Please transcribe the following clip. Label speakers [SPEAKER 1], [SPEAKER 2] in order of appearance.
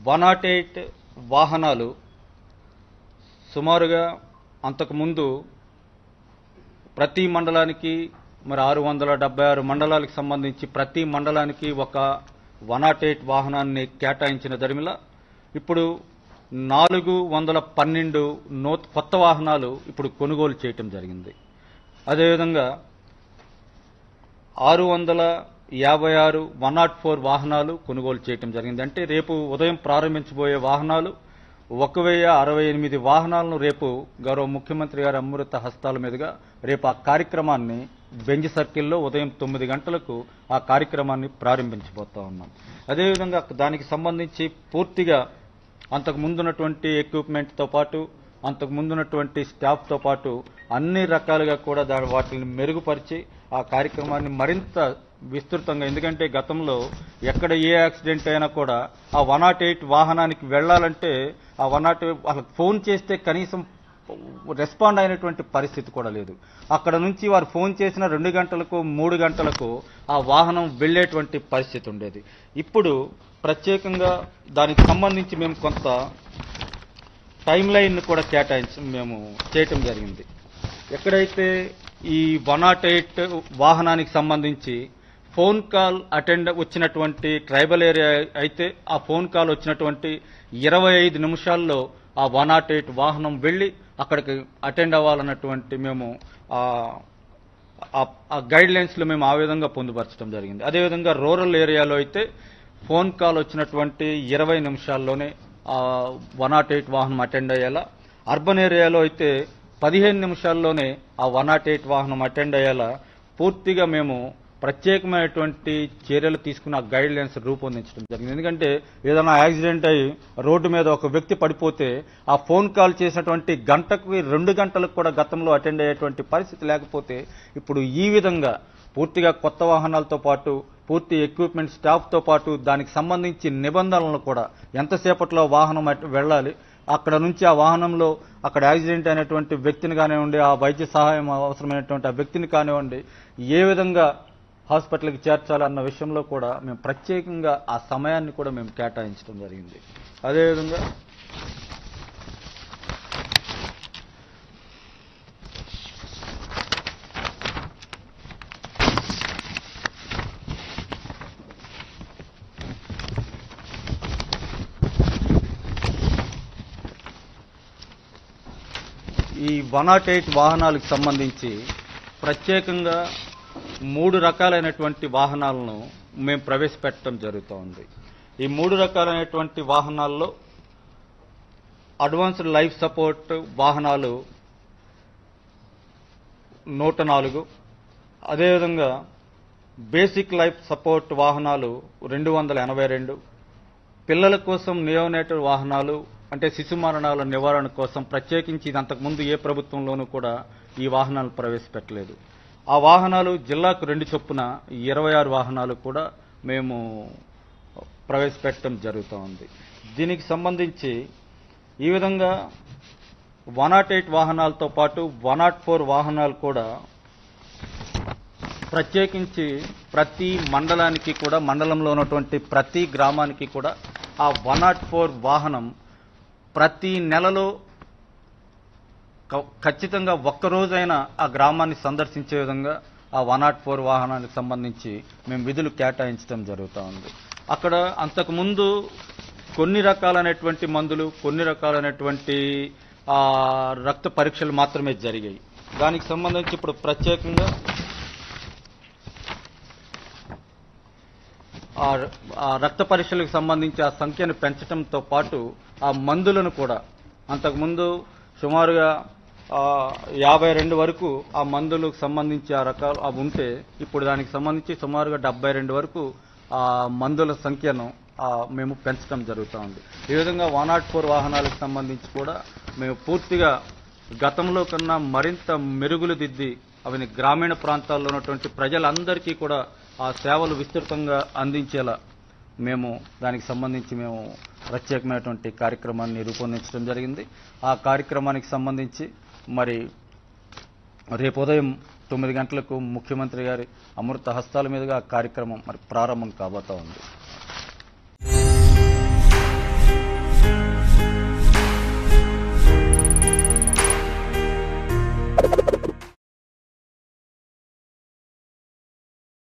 [SPEAKER 1] one nought eight వాహనాలు సుమారుగా అంతకుముందు ప్రతి మండలానికి మరి ఆరు వందల డెబ్బై ఆరు మండలాలకు సంబంధించి ప్రతి మండలానికి ఒక వన్ నాట్ ఎయిట్ వాహనాన్ని కేటాయించిన దరిమిల ఇప్పుడు నాలుగు వందల పన్నెండు నూ కొత్త వాహనాలు ఇప్పుడు కొనుగోలు చేయటం జరిగింది అదేవిధంగా ఆరు వందల యాభై ఆరు వన్ నాట్ ఫోర్ వాహనాలు కొనుగోలు చేయటం జరిగింది అంటే రేపు ఉదయం ప్రారంభించబోయే వాహనాలు ఒక వెయ్యి అరవై ఎనిమిది వాహనాలను రేపు గౌరవ ముఖ్యమంత్రి గారి అమృత హస్తాల మీదుగా రేపు ఆ కార్యక్రమాన్ని బెంజ్ సర్కిల్లో ఉదయం తొమ్మిది గంటలకు ఆ కార్యక్రమాన్ని ప్రారంభించబోతా ఉన్నాం అదేవిధంగా దానికి సంబంధించి పూర్తిగా అంతకు ముందున్నటువంటి ఎక్విప్మెంట్తో పాటు అంతకు ముందున్నటువంటి స్టాఫ్తో పాటు అన్ని రకాలుగా కూడా దాని వాటిని మెరుగుపరిచి ఆ కార్యక్రమాన్ని మరింత విస్తృతంగా ఎందుకంటే గతంలో ఎక్కడ ఏ యాక్సిడెంట్ అయినా కూడా ఆ వన్ నాట్ ఎయిట్ వాహనానికి వెళ్ళాలంటే ఆ వన్ నాట్ వాళ్ళకి ఫోన్ చేస్తే కనీసం రెస్పాండ్ అయినటువంటి పరిస్థితి కూడా లేదు అక్కడ నుంచి వారు ఫోన్ చేసిన రెండు గంటలకు మూడు గంటలకు ఆ వాహనం వెళ్ళేటువంటి పరిస్థితి ఉండేది ఇప్పుడు ప్రత్యేకంగా దానికి సంబంధించి మేము కొంత టైం లైన్ కూడా కేటాయించి మేము చేయటం జరిగింది ఎక్కడైతే ఈ వన్ నాట్ ఎయిట్ వాహనానికి సంబంధించి ఫోన్ కాల్ అటెండ్ వచ్చినటువంటి ట్రైబల్ ఏరియా అయితే ఆ ఫోన్ కాల్ వచ్చినటువంటి ఇరవై ఐదు నిమిషాల్లో ఆ వన్ నాట్ ఎయిట్ వాహనం వెళ్ళి అక్కడికి అటెండ్ అవ్వాలన్నటువంటి మేము ఆ- ఆ- ఆ గైడ్ లైన్స్ లో మేము ఆ విధంగా పొందుపరచడం జరిగింది అదేవిధంగా రూరల్ ఏరియాలో అయితే ఫోన్ కాల్ వచ్చినటువంటి ఇరవై నిమిషాల్లోనే ఆ వన్ నాట్ ఎయిట్ వాహనం అటెండ్ అయ్యేలా అర్బన్ ఏరియాలో అయితే పదిహేను నిమిషాల్లోనే ఆ వన్ నాట్ ఎయిట్ వాహనం అటెండ్ అయ్యేలా పూర్తిగా మేము ప్రత్యేకమైనటువంటి చర్యలు తీసుకుని ఆ గైడ్ లైన్స్ రూపొందించడం జరిగింది ఎందుకంటే ఏదైనా యాక్సిడెంట్ అయ్యి రోడ్డు మీద ఒక వ్యక్తి పడిపోతే ఆ ఫోన్ కాల్ చేసినటువంటి గంటకు రెండు గంటలకు కూడా గతంలో అటెండ్ అయ్యేటువంటి పరిస్థితి లేకపోతే ఇప్పుడు ఈ విధంగా పూర్తిగా కొత్త వాహనాలతో పాటు పూర్తి ఎక్విప్మెంట్ స్టాఫ్తో పాటు దానికి సంబంధించి నిబంధనలను కూడా ఎంతసేపట్లో వాహనం అటు వెళ్ళాలి అక్కడ నుంచి ఆ వాహనంలో అక్కడ యాక్సిడెంట్ అయినటువంటి వ్యక్తిని కానివ్వండి ఆ వైద్య సహాయం అవసరమైనటువంటి ఆ వ్యక్తిని కానివ్వండి ఏ విధంగా హాస్పిటల్కి చేర్చాలన్న విషయంలో కూడా మేము ప్రత్యేకంగా ఆ సమయాన్ని కూడా మేము కేటాయించడం జరిగింది అదేవిధంగా ఈ వన్ నాట్ ఎయిట్ వాహనాలకు సంబంధించి ప్రత్యేకంగా మూడు రకాలైనటువంటి వాహనాలను మేము ప్రవేశపెట్టడం జరుగుతూ ఉంది ఈ మూడు రకాలైనటువంటి వాహనాల్లో అడ్వాన్స్డ్ లైఫ్ సపోర్ట్ వాహనాలు నూట నాలుగు అదేవిధంగా బేసిక్ లైఫ్ సపోర్ట్ వాహనాలు రెండు వందల ఎనభై రెండు పిల్లల కోసం నియోనేటర్ వాహనాలు అంటే శిశు మరణాల నివారణ కోసం ప్రత్యేకించి ఇది అంతకుముందు ఏ ప్రభుత్వంలోనూ కూడా ఈ వాహనాలు ప్రవేశపెట్టలేదు ఆ వాహనాలు జిల్లాకు రెండు చొప్పున ఇరవై ఆరు వాహనాలు కూడా మేము ప్రవేశపెట్టడం జరుగుతూ ఉంది దీనికి సంబంధించి ఈ విధంగా వన్ నాట్ ఎయిట్ వాహనాలతో పాటు వన్ నాట్ ఫోర్ వాహనాలు కూడా ప్రత్యేకించి ప్రతి మండలానికి కూడా మండలంలో ఉన్నటువంటి ప్రతి గ్రామానికి కూడా ఆ వన్ నాట్ ఫోర్ వాహనం ప్రతి నెలలో క- ఖచ్చితంగా ఒక్క రోజైనా ఆ గ్రామాన్ని సందర్శించే విధంగా ఆ వన్ నాట్ ఫోర్ వాహనానికి సంబంధించి మేము విధులు కేటాయించడం జరుగుతూ ఉంది అక్కడ అంతకుముందు కొన్ని రకాలైనటువంటి మందులు కొన్ని రకాలైనటువంటి ఆ, రక్త పరీక్షలు మాత్రమే జరిగాయి దానికి సంబంధించి ఇప్పుడు ప్రత్యేకంగా ఆ ఆ రక్త పరీక్షలకు సంబంధించి ఆ సంఖ్యను పెంచడంతో పాటు ఆ మందులను కూడా అంతకుముందు సుమారుగా ఆ, యాభై రెండు వరకు ఆ మందులకు సంబంధించి ఆ రకాలు అవి ఉంటే ఇప్పుడు దానికి సంబంధించి సుమారుగా డెబ్బై రెండు వరకు ఆ మందుల సంఖ్యను ఆ, మేము పెంచడం జరుగుతూ ఉంది ఈ విధంగా వన్ నాట్ ఫోర్ వాహనాలకు సంబంధించి కూడా మేము పూర్తిగా గతంలో కన్నా మరింత మెరుగులు దిద్ది అవి గ్రామీణ ప్రాంతాల్లో ఉన్నటువంటి ప్రజలందరికీ కూడా ఆ సేవలు విస్తృతంగా అందించేలా మేము దానికి సంబంధించి మేము ప్రత్యేకమైనటువంటి కార్యక్రమాన్ని రూపొందించడం జరిగింది ఆ కార్యక్రమానికి సంబంధించి మరి రేపు ఉదయం తొమ్మిది గంటలకు ముఖ్యమంత్రి గారి అమృత హస్తాల మీదుగా ఆ కార్యక్రమం మరి ప్రారంభం కాబోతా ఉంది